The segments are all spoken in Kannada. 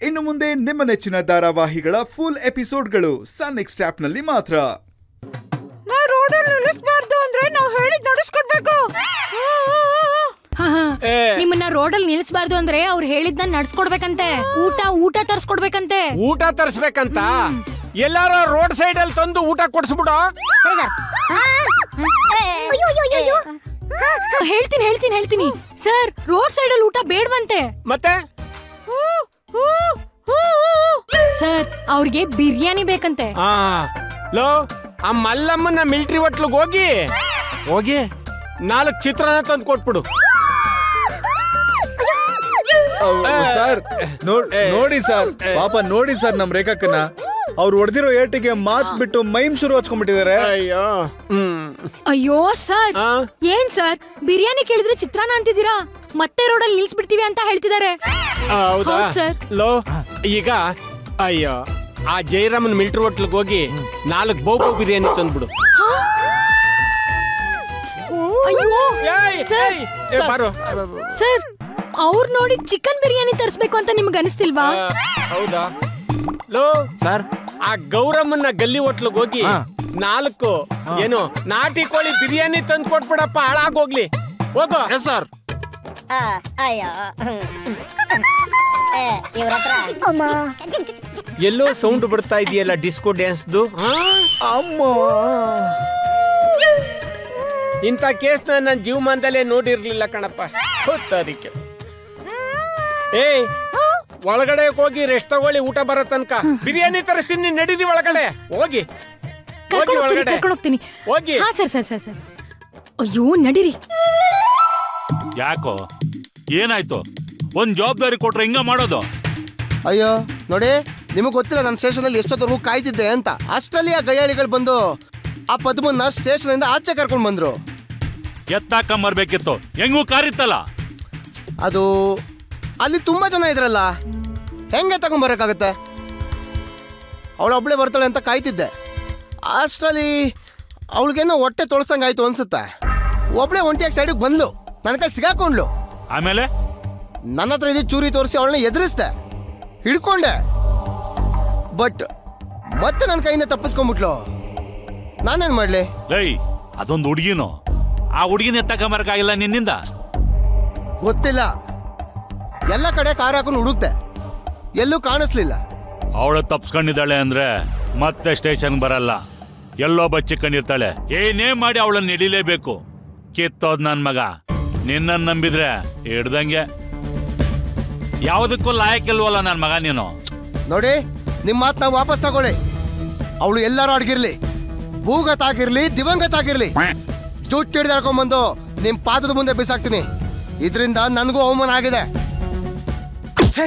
ಇನ್ನು ಮುಂದೆ ನಿಮ್ಮ ನೆಚ್ಚಿನ ಧಾರಾವಾಹಿಗಳ ಫುಲ್ ಎಪಿಸೋಡ್ಗಳು ಸನ್ ನೆಕ್ಸ್ಟ್ ಆಪ್ನಲ್ಲಿ ಮಾತ್ರ ನಾ ರೋಡಲ್ಲಿ ನಿಲ್ಲಿಸ್ಬಾರ್ದು ಅಂದ್ರೆ ನಾವು ಹೇಳಿದ್ ನಡೆಸ್ಕೊಡ್ಬೇಕು ಹ, ಹ. ನಿಮ್ಮನ್ನ ರೋಡಲ್ಲಿ ನಿಲ್ಸ್ಬಾರ್ದು ಅಂದ್ರೆ ಅವ್ರು ಹೇಳಿದ್ನ ನಡ್ಸ್ಕೊಡ್ಬೇಕಂತೆ ಊಟ ಊಟ ತರ್ಸ್ಕೊಡ್ಬೇಕಂತೆ ಊಟ ತರಿಸ್ಬೇಕಂತ ಎಲ್ಲಾರ ರೋಡ್ ಸೈಡ್ ಅಲ್ಲಿ ತಂದು ಊಟ ಕೊಡ್ಸ್ಬಿಡು ಹೇಳ್ತೀನಿ ಹೇಳ್ತೀನಿ ಹೇಳ್ತೀನಿ ಸರ್ ರೋಡ್ ಸೈಡ್ ಅಲ್ಲಿ ಊಟ ಬೇಡವಂತೆ ಮತ್ತೆ ಸರ್ ಅವ್ರಿಗೆ ಬಿರಿಯಾನಿ ಬೇಕಂತೆ ಆ ಲೋ ಆ ಮಲ್ಲಮ್ಮನ ಮಿಲ್ಟ್ರಿ ಹೋಟ್ಲಿಗೆ ಹೋಗಿ ಹೋಗಿ ನಾಲ್ಕು ಚಿತ್ರಾನ್ನ ತಂದು ಕೊಟ್ಬಿಡು ಸರ್ ನೋಡ್- ನೋಡಿ ಸರ್ ಪಾಪ ನೋಡಿ ಸರ್ ನಮ್ ರೇಖಕ್ಕನ್ನ ಅವ್ರು ಹೊಡೆದಿರೋ ಏಟಿಗೆ ಮಾತ್ ಬಿಟ್ಟು ಮೈಮ್ ಶುರು ಹಚ್ಕೊಂಡ್ಬಿಟ್ಟಿದ್ದಾರೆ ಅಯ್ಯೋ ಹ್ಮ್ ಅಯ್ಯೋ ಸರ್ ಆ? ಏನ್ ಸರ್ ಬಿರಿಯಾನಿ ಕೇಳಿದ್ರೆ ಚಿತ್ರಾನ್ನ ಅಂತಿದ್ದೀರಾ ಮತ್ತೆ ರೋಡಲ್ಲಿ ನಿಲ್ಸ್ಬಿಡ್ತೀವಿ ಅಂತ ಹೇಳ್ತಿದ್ದಾರೆ ಆ, ಹೌದಾ ಹೌದ್ ಸರ್. ಲೋ ಈಗ ಅಯ್ಯೋ ಆ ಜಯರಾಮನ್ ಮಿಲ್ಟ್ರಿ ಹೋಟ್ಲಿಗೆ ಹೋಗಿ ನಾಲ್ಕು ಬೋಬೋ ಬಿರಿಯಾನಿ ತಂದ್ಬಿಡು ಅಯ್ಯೋ ಏಯ್, ಸರ್ ಏಯ್, ಏ, ಬಾರೋ ಸರ್ ಅವ್ರು ನೋಡಿ ಚಿಕನ್ ಬಿರಿಯಾನಿ ತರಿಸ್ಬೇಕು ಅಂತ ನಿಮ್ಗೆ ಅನಿಸ್ತಿಲ್ವಾ ಆ, ಹೌದಾ ಲೋ ಸರ್ ಆ ಗೌರಮ್ಮನ ಗಲ್ಲಿ ಹೋಟ್ಲಿಗೆ ಹೋಗಿ ನಾಲ್ಕು ಏನು ನಾಟಿ ಕೋಳಿ ಬಿರಿಯಾನಿ ತಂದು ಕೊಟ್ಬಿಡಪ್ಪ ಹಾಳಾಗೋಗ್ಲಿ ಹೋಗೋ ಎಸ್ ಸರ್ ಅಯ್ಯೋ ಇವ್ರ ಹತ್ರ ಎಲ್ಲೋ ಸೌಂಡ್ ಬರ್ತಾ ಇದೆಯಲ್ಲ ಡಿಸ್ಕೋ ಡ್ಯಾನ್ಸ್ದು ಇಂಥ ಕೇಸ್ನ ನನ್ನ ಜೀವಮಾನದಲ್ಲೇ ನೋಡಿರ್ಲಿಲ್ಲ ಕಣಪ್ಪ ಹೊತ್ತದಕ್ಕೆ ಏಯ್ ಒಳಗಡೆ ಹೋಗಿ ರೆಸ್ಟ್ ತಗೊಳ್ಳಿ ಊಟ ಬರೋ ತನಕ ಬಿರಿಯಾನಿ ತರಿಸ್ತೀನಿ ನಡೀರಿ ಒಳಗಡೆ ಹೋಗಿ ಹೋಗಿ ಕರ್ಕೊಂಡು ಹೋಗ್ತೀನಿ ಒಳಗಡೆ ಕರ್ಕೊಂಡು ಹೋಗ್ತೀನಿ ಹೋಗಿ ಹಾ ಸರ್ ಸರ್ ಸರ್ ಸರ್ ಅಯ್ಯೋ ನಡೀರಿ ಯಾಕೋ ಏನಾಯ್ತು ಒಂದ್ ಜವಾಬ್ದಾರಿ ಕೊಟ್ರೆ ಹಿಂಗ ಮಾಡೋದು ಅಯ್ಯೋ ನೋಡಿ ನಿಮಗೆ ಗೊತ್ತಿಲ್ಲ ನನ್ನ ಸ್ಟೇಷನಲ್ಲಿ ಎಷ್ಟೊತ್ತವರೆಗೂ ಕಾಯ್ತಿದ್ದೆ ಅಂತ ಅಷ್ಟರಲ್ಲಿ ಆ ಗಯ್ಯಾಳಿಗಳು ಬಂದು ಆ ಪದ್ಮನ್ನ ಸ್ಟೇಷನ್ ಇಂದ ಆಚೆ ಕರ್ಕೊಂಡು ಬಂದ್ರು ಎತ್ತಾಕೊಂಬರ್ಬೇಕಿತ್ತು ಹೆಂಗೂ ಕಾರಿತ್ತಲ್ಲ ಅದು ಅಲ್ಲಿ ತುಂಬಾ ಜನ ಇದ್ರಲ್ಲ ಹೆಂಗೆ ತಗೊಂಬರಕ್ಕಾಗತ್ತೆ ಅವಳು ಒಬ್ಳೆ ಬರ್ತಾಳೆ ಅಂತ ಕಾಯ್ತಿದ್ದೆ ಅಷ್ಟರಲ್ಲಿ ಅವಳಿಗೇನೋ ಹೊಟ್ಟೆ ತೊಳಸ್ದಂಗೆ ಆಯ್ತು ಅನ್ಸುತ್ತೆ ಒಬ್ಳೆ ಒಂಟಿಯಾಗಿ ಸೈಡಿಗೆ ಬಂದ್ಲು ನನ್ನ ಕೈ ಸಿಗಾಕೊಂಡ್ಲು ಆಮೇಲೆ ನನ್ನ ಹತ್ರ ಇದ್ದು ಚೂರಿ ತೋರಿಸಿ ಅವಳನ್ನ ಎದುರಿಸ್ದೆ ಹಿಡ್ಕೊಂಡೆ ಬಟ್ ಮತ್ತೆ ನನ್ನ ಕೈಯಿಂದ ತಪ್ಪಿಸ್ಕೊಂಡ್ಬಿಟ್ಲು ನಾನೇನ್ ಮಾಡ್ಲಿ ಲೈ ಅದೊಂದು ಹುಡುಗಿನು ಆ ಹುಡುಗಿನ ಎತ್ತಕೊಂಬರಕ್ಕಾಗಿಲ್ಲ ನಿನ್ನಿಂದ ಗೊತ್ತಿಲ್ಲ ಎಲ್ಲ ಕಡೆ ಕಾರ್ ಹಾಕೊಂಡು ಹುಡುಕ್ತೆ ಎಲ್ಲೂ ಕಾಣಿಸ್ಲಿಲ್ಲ ಅವಳು ತಪ್ಸ್ಕೊಂಡಿದ್ದಾಳೆ ಅಂದ್ರೆ ಮತ್ತೆ ಸ್ಟೇಷನ್ ಬರಲ್ಲ ಎಲ್ಲೋ ಬಚ್ಚಿಕೊಂಡಿರ್ತಾಳೆ ಏನೇ ಮಾಡಿ ಅವಳನ್ನ ಹಿಡಿಲೇಬೇಕು ಕಿತ್ತೋದ್ ನನ್ ಮಗ ನಿನ್ನನ್ ನಂಬಿದ್ರೆ ಹಿಡ್ದಂಗೆ ಯಾವುದಕ್ಕೂ ಲಾಯಕ್ಕಿಲ್ವಲ್ಲ ನನ್ ಮಗ ನೀನು ನೋಡಿ ನಿಮ್ಮ ಮಾತನ್ನ ವಾಪಸ್ ತಗೊಳ್ಳಿ ಅವಳು ಎಲ್ಲರೂ ಅಡ್ಗಿರ್ಲಿ ಭೂಗತ ಆಗಿರ್ಲಿ ದಿವಂಗತ ಆಗಿರ್ಲಿ ಜೂಟ್ ಹಿಡ್ದಾಡ್ಕೊಂಡ್ಬಂದು ನಿಮ್ ಪಾದದ ಮುಂದೆ ಬಿಸಾಕ್ತೀನಿ ಇದರಿಂದ ನನಗೂ ಅವಮಾನ ಆಗಿದೆ ಛೇ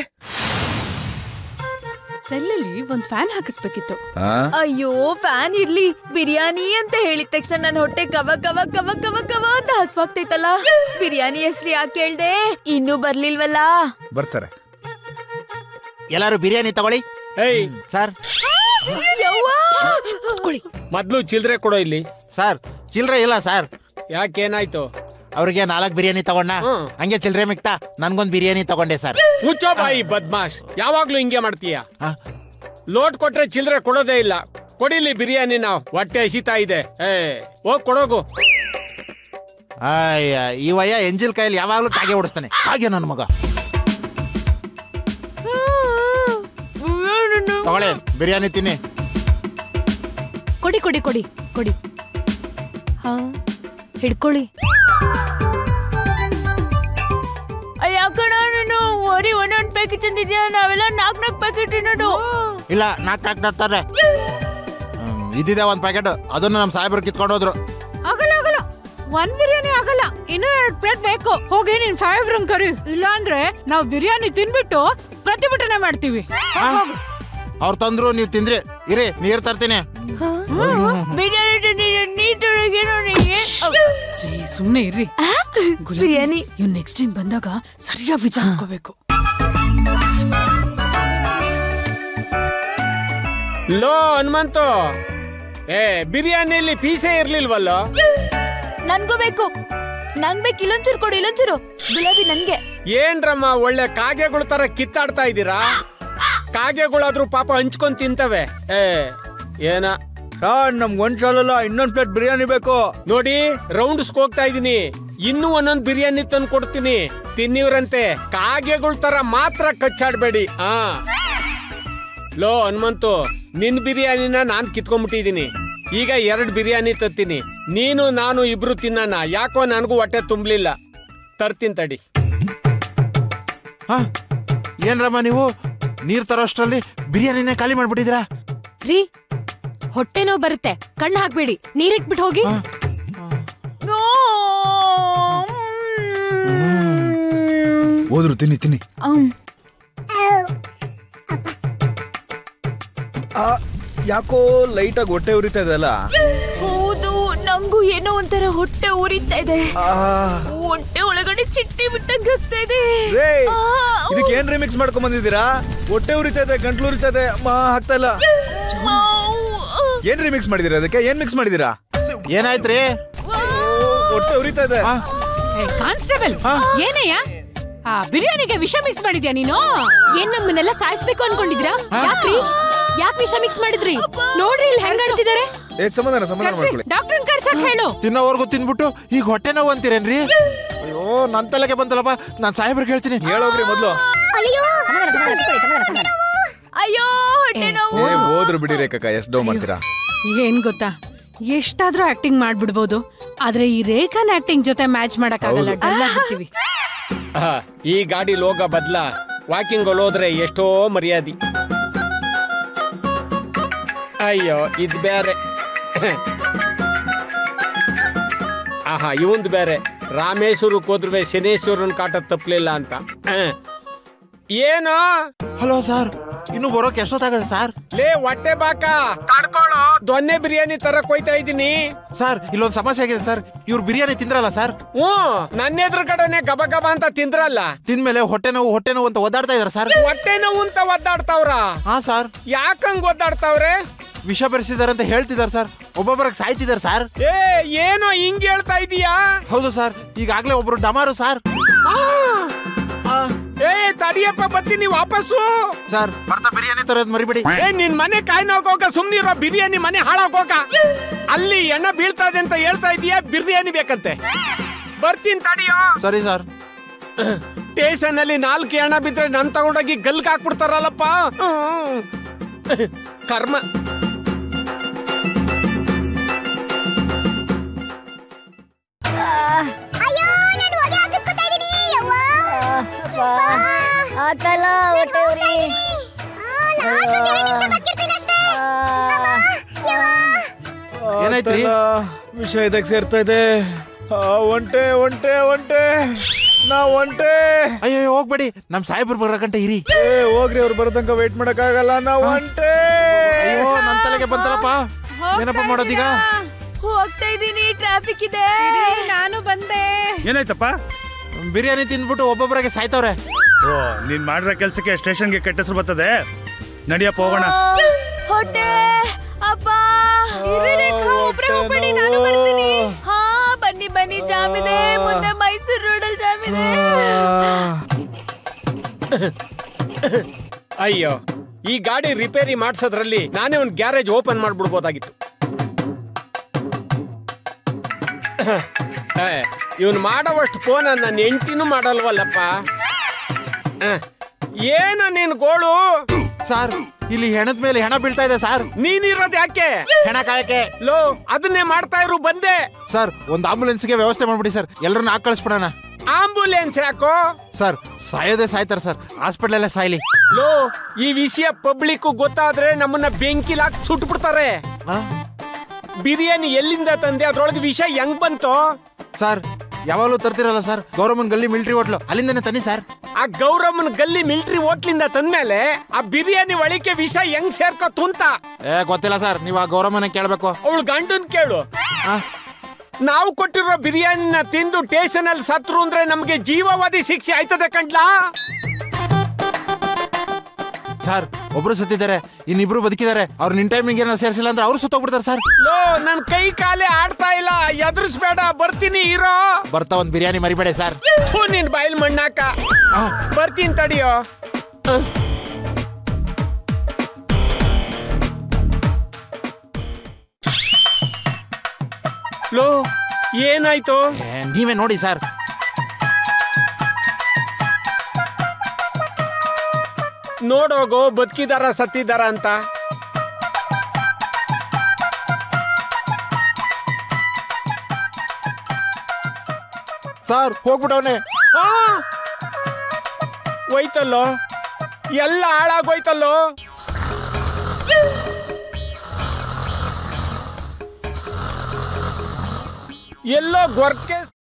ಸೆಲ್ಲಲ್ಲಿ ಒಂದ್ ಫ್ಯಾನ್ ಹಾಕಿಸ್ಬೇಕಿತ್ತು ಆ? ಅಯ್ಯೋ ಫ್ಯಾನ್ ಇರ್ಲಿ ಬಿರಿಯಾನಿ ಅಂತ ಹೇಳಿದ ತಕ್ಷಣ ನನ್ನ ಹೊಟ್ಟೆ ಕವ ಕವ ಕವ ಕವ ಕವ ಅಂತ ಹಸ್ವಾಗ್ತೈತಲ್ಲ ಬಿರಿಯಾನಿ ಹೆಸ್ರು ಯಾಕೆ ಹೇಳ್ದೆ ಇನ್ನೂ ಬರ್ಲಿಲ್ವಲ್ಲ ಬರ್ತಾರೆ ಎಲ್ಲರೂ ಬಿರಿಯಾನಿ ತಗೊಳ್ಳಿ ಏಯ್ ಸರ್ ಯವ್ವ! ಮೊದ್ಲು ಚಿಲ್ರೆ ಕೊಡೋ ಇಲ್ಲಿ ಸರ್ ಚಿಲ್ರೆ ಇಲ್ಲ ಸರ್ ಯಾಕೇನಾಯ್ತು ಅವ್ರಿಗೆ ನಾಲ್ಕು ಬಿರಿಯಾನಿ ತಗೊಂಡ ಹ್ಮ್. ಹಂಗೆ ಚಿಲ್ರೆ ಮಿಕ್ತಾ ನನ್ಗೊಂದು ಬಿರಿಯಾನಿ ತಗೊಂಡೆ ಸರ್ ಮುಚ್ಚೋ ಬಾಯಿ ಬದ್ಮಾಶ್ ಯಾವಾಗ್ಲೂ ಹಿಂಗೆ ಮಾಡ್ತೀಯ ಲೋಟ್ ಕೊಟ್ರೆ ಚಿಲ್ರೆ ಕೊಡೋದೇ ಇಲ್ಲ ಕೊಡಿಲಿ ಬಿರಿಯಾನಿ ನಾವು ಹೊಟ್ಟೆ ಹಸಿತಾ ಇದೆ ಏ ಹೋಗ್ ಕೊಡೋಗು ಅಯ್ಯ ಈ ವಯ್ಯ ಎಂಜಿಲ್ ಕೈಯಲ್ಲಿ ಯಾವಾಗ್ಲೂ ಕಾಗೆ ಓಡಿಸ್ತಾನೆ ಹಾಗೆ ನನ್ನ ಮಗ ತಗೊಳ್ಳಿ ಬಿರಿಯಾನಿ ತಿನ್ನಿ ಕೊಡಿ ಕೊಡಿ ಕೊಡಿ ಕೊಡಿ ಹಾ ಹಿಡ್ಕೊಳ್ಳಿ ಯಾಕಣ ನೀನು ಒರಿ ಒಂದೊಂದ್ ಪ್ಯಾಕೆಟ್ ತಂದಿದ್ಯಾ ನಾವೆಲ್ಲ ನಾಲ್ಕು ನಾಲ್ಕು ಪ್ಯಾಕೆಟ್ ತಿನ್ನೋದು ಇಲ್ಲ ನಾಲ್ಕು ನಾಲ್ಕು ತರ್ತಾರೆ ಇದ್ದಿದೆ ಒಂದು ಪ್ಯಾಕೆಟ್ ಅದನ್ನು ನಮ್ಮ ಸಾಹೇಬರು ಕಿತ್ಕೊಂಡು ಹೋದ್ರು ಆಗಲ್ಲ ಆಗಲ್ಲ ಒಂದ್ ಬಿರಿಯಾನಿ ಆಗಲ್ಲ ಇನ್ನೂ ಎರಡ್ ಪ್ಲೇಟ್ ಬೇಕು ಹೋಗಿ ನಿನ್ ಸಾಹೇಬ್ರನ್ ಕರಿ ಇಲ್ಲ ಅಂದ್ರೆ ನಾವು ಬಿರಿಯಾನಿ ತಿನ್ಬಿಟ್ಟು ಪ್ರತಿಭಟನೆ ಮಾಡ್ತೀವಿ ಅವ್ರು ತಂದ್ರು ನೀವು ತಿಂದ್ರಿ ಇರಿ ನೀರು ತರ್ತೀನಿ ಬಿರಿಯಾನಿ ನೀಟೊಳಗೇನೋ ಸುಮ್ನೆ ಇರ್ರಿ ಬಿರಿಯಾನಿ ಇವ್ ನೆಕ್ಸ್ಟ್ ಟೈಮ್ ಬಂದಾಗ ಸರಿಯಾಗಿ ವಿಚಾರಿಸ್ಕೋಬೇಕು ಲೋ ಹನುಮಂತು ಏ ಬಿರಿಯಾನಿಯಲ್ಲಿ ಪೀಸೇ ಇರ್ಲಿಲ್ವಲ್ಲ ನನ್ಗೂ ಬೇಕು ನಂಗ್ ಬೇಕು ಇಲ್ಲೊಂಚೂರು ಕೊಡು ಇಲ್ಲೊಂಚೂರು ಗುಲಾಬಿ ನನ್ಗೆ ಏನ್ರಮ್ಮ ಒಳ್ಳೆ ಕಾಗೆಗಳ ತರ ಕಿತ್ತಾಡ್ತಾ ಇದ್ದೀರಾ ಕಾಗೆಗಳಾದ್ರೂ ಪಾಪ ಹಂಚ್ಕೊಂಡ್ ತಿಂತವೆ ಏ ಏನ ಸರ್ ನಮ್ಗೆ ಒಂದ್ ಸಾಲಲ್ಲ ಇನ್ನೊಂದ್ ಪ್ಲೇಟ್ ಬಿರಿಯಾನಿ ಬೇಕು ನೋಡಿ ರೌಂಡ್ಸ್ ಹೋಗ್ತಾ ಇದೀನಿ ಇನ್ನೂ ಒಂದೊಂದ್ ಬಿರಿಯಾನಿ ತಂದು ಕೊಡ್ತೀನಿ ತಿನ್ನಿವ್ರಂತೆ ಕಾಗೆಗಳ ತರ ಮಾತ್ರ ಕಚ್ಚಾಡ್ಬೇಡಿ ಆ ಲೋ ಹನುಮಂತು ನಿನ್ ಬಿರಿಯಾನಿನ ನಾನ್ ಕಿತ್ಕೊಂಡ್ಬಿಟ್ಟಿದೀನಿ ಈಗ ಎರಡ್ ಬಿರಿಯಾನಿ ತತ್ತೀನಿ ನೀನು ನಾನು ಇಬ್ರು ತಿನ್ನಣ ಯಾಕೋ ನನಗೂ ಹೊಟ್ಟೆ ತುಂಬಲಿಲ್ಲ ತರ್ತೀನಿ ತಡಿ ಹಾ ಏನ್ರಮ್ಮ ನೀವು ನೀರ್ ತರೋಷ್ಟ್ರಲ್ಲಿ ಬಿರಿಯಾನಿನೇ ಖಾಲಿ ಮಾಡ್ಬಿಟ್ಟಿದ್ದೀರಾ ರೀ ಹೊಟ್ಟೆ ನೋವು ಬರುತ್ತೆ ಕಣ್ಣು ಹಾಕ್ಬೇಡಿ ನೀರಿಟ್ಬಿಟ್ಟು ಹೋಗಿ ಹೋದ್ರು ತಿನ್ನಿ ತಿನ್ನಿ ಆ, ಯಾಕೋ ಲೈಟ್ ಆಗಿ ಹೊಟ್ಟೆ ಉರಿತಾ ಇದೆಲ್ಲ ಹೌದು ನಂಗೂ ಏನೋ ಒಂಥರ ಹೊಟ್ಟೆ ಉರಿತಾ ಇದೆ ಆ, ಹೊಟ್ಟೆ ಒಳಗಡೆ ಚಿಟ್ಟಿ ಬಿಟ್ಟಂಗ್ ಆಗ್ತಾ ಇದೆ ರೇ ಆ, ಇದಕ್ಕೆ ಏನ್ ರಿಮಿಕ್ಸ್ ಮಾಡ್ಕೊಂಡ್ ಬಂದಿದ್ದೀರಾ ಹೊಟ್ಟೆ ಉರಿತಾ ಇದೆ ಗಂಟ್ಲು ಉರಿತಾ ಇದೆ ಮಾ ಆಗ್ತಾ ಇಲ್ಲ ಏನ್ ರಿಮಿಕ್ಸ್ ಮಾಡಿದೀರಾ ಅದಕ್ಕೆ ಏನ್ ಮಿಕ್ಸ್ ಮಾಡಿದೀರಾ ಏನಾಯ್ತ್ರಿ ಹೊಟ್ಟೆ ಉರಿತಾ ಇದೆ ಕಾನ್ಸ್ಟೇಬಲ್ ಏನಯ್ಯ ಆ ಬಿರಿಯಾನಿಗೆ ವಿಷ ಮಿಕ್ಸ್ ಮಾಡಿದ್ಯಾ ನೀನು ಏನ್ ನಮ್ಮನ್ನೆಲ್ಲ ಸಾಯಿಸ್ಬೇಕು ಅನ್ಕೊಂಡಿದ್ರಾ ಯಾಕ್ರಿ ಯಾಕ್ ವಿಷ ಮಿಕ್ಸ್ ಮಾಡಿದ್ರಿ ನೋಡ್ರಿ ಇಲ್ಲಿ ಹೆಂಗ್ ಆಡ್ತಿದಾರೆ ಏ ಸಮಾಧಾನ ಸಮಾಧಾನ ಮಾಡ್ಕೊಳ್ಳಿ ಡಾಕ್ಟರ್ ಕರ್ಸಕ್ ಹೇಳು ತಿನ್ನೋವರೆಗೂ ತಿನ್ಬಿಟ್ಟು ಈಗ ಹೊಟ್ಟೆ ನೋವು ಅಂತೀರೇನ್ರಿ ಅಯ್ಯೋ ನನ್ ತಲೆಗೆ ಬಂತಲ್ಲಪ್ಪ ನಾನ್ ಸಾಹೇಬ್ರಿಗೆ ಹೇಳ್ತೀನಿ ಹೇಳೋಗ್ರಿ ಮೊದ್ಲು ಅಯ್ಯೋ ಹೊಟ್ಟೆ ನೋವು ಏ ಹೋದ್ರು ಬಿಡಿ ರೇಖಕ್ಕ ಎಷ್ಟ್ ಡೋ ಮಾಡ್ತೀರಾ ಏನ್ ಗೊತ್ತಾ ಎಷ್ಟಾದ್ರೂ ಆಕ್ಟಿಂಗ್ ಮಾಡ್ಬಿಡ್ಬೋದು ಆದ್ರೆ ಈ ರೇಖಾನ್ ಆಕ್ಟಿಂಗ್ ಜೊತೆ ಮ್ಯಾಚ್ ಮಾಡಕ್ಕಾಗಲ್ಲ ಡಲ್ ಆಗ್ಬಿಡ್ತೀವಿ ಆ, ಈ ಗಾಡಿ ಲೋಗ ಬದ್ಲ ವಾಕಿಂಗ್ ಹೋದ್ರೆ ಎಷ್ಟೋ ಮರ್ಯಾದಿ ಅಯ್ಯೋ ಇದ್ ಬೇರೆ ಆಹಾ ಇವಂದ್ ಬೇರೆ ರಾಮೇಶ್ವರಕ್ಕೆ ಹೋದ್ರೆ ಶನೇಶ್ವರನ್ ಕಾಟ ತಪ್ಪಲಿಲ್ಲ ಅಂತ ಆ. ಏನೋ ಹಲೋ ಸರ್ ಇನ್ನು ಬರೋಕೆ ಎಷ್ಟೊತ್ತಾಗದೆ ಸರ್ ಲೇ ಹೊಟ್ಟೆ ಬಾಕ ತಡ್ಕೊಳ್ಳೋ ದೊನ್ನೆ ಬಿರಿಯಾನಿ ತರಕ್ ಹೋಯ್ತಾ ಇದ್ದೀನಿ ಸರ್ ಇಲ್ಲೊಂದು ಸಮಸ್ಯೆ ಆಗಿದೆ ಸರ್ ಇವ್ರು ಬಿರಿಯಾನಿ ತಿಂದ್ರಲ್ಲ ಸರ್ ಹ್ಞೂ ನನ್ನ ಎದುರು ಕಡೆನೆ ಗಬ ಗಬ ಅಂತ ತಿಂದ್ರಲ್ಲ ತಿಂದ್ಮೇಲೆ ಹೊಟ್ಟೆ ನೋವು ಹೊಟ್ಟೆ ನೋವು ಅಂತ ಒದ್ದಾಡ್ತಾ ಇದಾರೆ ಸರ್ ಹೊಟ್ಟೆ ನೋವು ಅಂತ ಒದ್ದಾಡ್ತಾವ್ರ ಹಾ ಸರ್ ಯಾಕಂಗ್ ಒದ್ದಾಡ್ತಾವ್ರೆ ವಿಷ ಬೆರೆಸಿದಾರೆ ಅಂತ ಹೇಳ್ತಿದ್ದಾರೆ ಸರ್ ಒಬ್ಬೊಬ್ಬರಿಗೆ ಸಾಯ್ತಿದ್ದಾರೆ ಸರ್ ಏ ಏನೋ ಹಿಂಗ್ ಹೇಳ್ತಾ ಇದೀಯಾ ಹೌದು ಸರ್ ಈಗಾಗ್ಲೇ ಒಬ್ರು ಡಮಾರು ಸರ್ ಆ, ಏ ತಡಿಯಪ್ಪ ಬರ್ತೀನಿ ವಾಪಸ್ಸು ಸರ್ ಬರ್ತಾ ಬಿರಿಯಾನಿ ತರೋದ್ ಮರಿಬೇಡಿ ಏ ನಿನ್ ಮನೆ ಕಾಯಿ ಹೋಗ ಸುಮ್ನಿರೋ ಬಿರಿಯಾನಿ ಮನೆ ಹಾಳಾಗೋಗ ಅಲ್ಲಿ ಎಣ್ಣೆ ಬೀಳ್ತಾ ಇದೆ ಅಂತ ಹೇಳ್ತಾ ಇದೀಯಾ ಬಿರಿಯಾನಿ ಬೇಕಂತೆ ಬರ್ತೀನಿ ತಡಿಯೋ ಸರಿ ಸರ್ ಸ್ಟೇಷನ್ ಅಲ್ಲಿ ನಾಲ್ಕು ಎಣ್ಣ ಬಿದ್ರೆ ನನ್ ತಗೊಂಡೋಗಿ ಗಲ್ಗ್ ಹಾಕ್ಬಿಡ್ತಾರಲ್ಲಪ್ಪ ಹ್ಮ್. ಕರ್ಮ ಅಯ್ಯೋ ನಾನು ಹೊಗೆ ಹಾಕಿಸ್ಕೊತಾ ಇದೀನಿ ಯವ್ವ ಆತಲ್ಲ ಹೊಟ್ಟೆ ಉರಿ ಲಾಸ್ಟ್ ಒಂದು ಎರಡು ನಿಮಿಷ ಬದುಕಿರ್ತೀನಿ ಅಷ್ಟೇ ಅಮ್ಮ, ಯವ್ವ. ಏನಾಯ್ತ್ರಿ? ಆಯ್ತಲ್ಲ, ವಿಷ ಇದಕ್ಕೆ ಸೇರ್ತಾ ಇದೆ ಆ, ಒಂಟೆ ಒಂಟೆ ಒಂಟೆ ನಾ ಒಂಟೆ ಅಯ್ಯೋ ಹೋಗ್ಬೇಡಿ ನಮ್ ಸಾಹೇಬ್ರು ಬರಕಂಟ ಇರಿ ಏ ಹೋಗ್ರಿ ಅವ್ರು ಬರೋ ತನಕ ವೇಟ್ ಮಾಡಕ್ ಆಗಲ್ಲ ನಾ ಒಂಟೆ ಅಯ್ಯೋ ನನ್ ತಲೆಗೆ ಬಂತಲ್ಲಪ್ಪ ಏನಪ್ಪ ಮಾಡೋದೀಗ ಹೋಗ್ತಾ ಇದೀನಿ ಟ್ರಾಫಿಕ್ ಇದೆ ನಾನು ಬಂದೆ ಏನಾಯ್ತಪ್ಪ ಬಿರಿಯಾನಿ ತಿಂದ್ಬಿಟ್ಟು ಒಬ್ಬೊಬ್ಬರಿಗೆ ಸಾಯ್ತವ್ರೆ ಓ ನೀನ್ ಮಾಡಿರೋ ಕೆಲ್ಸಕ್ಕೆ ಸ್ಟೇಷನ್ಗೆ ಕೆಟ್ಟ ಹೆಸರು ಬರ್ತದೆ ನಡಿಯಪ್ಪ ಹೋಗೋಣ ಹೊಟ್ಟೆ ಅಪ್ಪ ಒಬ್ರೇ ಹೋಗ್ಬೇಡಿ ನಾನು ಬರ್ತೀನಿ ಹಾ ಬನ್ನಿ ಬನ್ನಿ ಜಾಮ್ ಇದೆ ಮುಂದೆ ಮೈಸೂರು ರೋಡಲ್ ಜಾಮ್ ಇದೆ ಅಯ್ಯೋ ಈ ಗಾಡಿ ರಿಪೇರಿ ಮಾಡ್ಸೋದ್ರಲ್ಲಿ ನಾನೇ ಒಂದು ಗ್ಯಾರೇಜ್ ಓಪನ್ ಮಾಡ್ಬಿಡ್ಬೋದಾಗಿತ್ತು ಇವನ್ ಮಾಡೋವಷ್ಟು ಫೋನ್ ನನ್ನ ಹೆಂಡತಿನೂ ಮಾಡಲ್ವಲ್ಲಪ್ಪ ಅಹ್, ಏನು ನಿನ್ ಗೋಳು ಸರ್ ಇಲ್ಲಿ ಹೆಣದ ಮೇಲೆ ಹೆಣ ಬೀಳ್ತಾ ಇದೆ ಸರ್ ನೀನಿರೋದ್ ಯಾಕೆ ಹೆಣ ಕಾಯಕ್ಕೆ ಲೋ ಅದನ್ನೇ ಮಾಡ್ತಾ ಇರು ಬಂದೆ ಸರ್ ಒಂದು ಆಂಬುಲೆನ್ಸ್ಗೆ ವ್ಯವಸ್ಥೆ ಮಾಡ್ಬಿಡಿ ಸರ್ ಎಲ್ಲರನ್ನ ಹಾಕಿ ಕಳಿಸ್ಬಿಡೋಣ ಆಂಬುಲೆನ್ಸ್ ಯಾಕೋ ಸರ್ ಸಾಯೋದೇ ಸಾಯ್ತಾರೆ ಸರ್ ಹಾಸ್ಪಿಟ್ಲಲ್ಲೇ ಸಾಯ್ಲಿ ಲೋ ಈ ವಿಷಯ ಪಬ್ಲಿಕ್ ಗೊತ್ತಾದ್ರೆ ನಮ್ಮನ್ನ ಬೆಂಕಿಲ್ ಹಾಕಿ ಸುಟ್ಬಿಡ್ತಾರೆ ಆ? ಬಿರಿಯಾನಿ ಎಲ್ಲಿಂದ ತಂದೆ ಅದ್ರೊಳಗೆ ವಿಷ ಹೆಂಗ್ ಬಂತು ಸರ್ ಯಾವಾಗಲೂ ತರ್ತಿರಲ್ಲ ಸರ್ ಗೌರಮ್ಮನ್ ಗಲ್ಲಿ ಮಿಲಿಟರಿ ಹೋಟ್ಲು ಅಲ್ಲಿಂದನೇ ತನ್ನಿ ಸರ್ ಆ ಗೌರಮ್ಮನ ಗಲ್ಲಿ ಮಿಲಿಟರಿ ಹೋಟ್ಲಿಂದ ತಂದ್ಮೇಲೆ ಆ ಬಿರಿಯಾನಿ ಒಳಿಕೆ ವಿಷ ಹೆಂಗ್ ಸೇರ್ಕೋತು ಅಂತ ಏ ಗೊತ್ತಿಲ್ಲ ಸರ್ ನೀವು ಆ ಗೌರಮ್ಮನ ಕೇಳಬೇಕು ಅವಳು ಗಂಡನ್ ಕೇಳು ನಾವು ಕೊಟ್ಟಿರೋ ಬಿರಿಯಾನಿನ ತಿಂದು ಸ್ಟೇಷನ್ ಅಲ್ಲಿ ಸತ್ರು ಅಂದ್ರೆ ನಮ್ಗೆ ಜೀವಾವಧಿ ಶಿಕ್ಷೆ ಆಯ್ತದೆ ಕಂಡ್ಲಾ ಸರ್ ಒಬ್ರು ಸತ್ತಿದ್ದಾರೆ ಇನ್ನಿಬ್ರು ಬದುಕಿದ್ದಾರೆ ಅವ್ರು ನಿನ್ ಟೈಮಿಂಗ್ ಏನಾದ್ರು ಸೇರಿಸಿಲ್ಲ ಅಂದ್ರೆ ಅವ್ರು ಸತ್ತೋಗ್ಬಿಡ್ತಾರೆ ಸರ್ ಲೋ ನನ್ ಕೈ ಕಾಲೇ ಆಡ್ತಾ ಇಲ್ಲ ಎದುರಿಸ್ಬೇಡ ಬರ್ತೀನಿ ಇರೋ ಬರ್ತಾ ಒಂದ್ ಬಿರಿಯಾನಿ ಮರಿಬೇಡಿ ಸರ್ ಥೂ ನಿನ್ ಬಾಯಿಲ್ ಮಣ್ಣಾಕ ಬರ್ತೀನಿ ತಡಿಯೋ ಏನಾಯ್ತು ಏ, ನೀವೇ ನೋಡಿ ಸರ್ ನೋಡೋಗೋ ಬದುಕಿದಾರ ಸತ್ತಿದಾರ ಅಂತ ಸರ್ ಹೋಗ್ಬಿಟ್ಟವನೆ ಆ! ಹೋಯ್ತಲ್ಲೋ ಎಲ್ಲ ಹಾಳಾಗೋಯ್ತಲ್ಲೋ ಎಲ್ಲೋ ಗೊರ್ಕೆ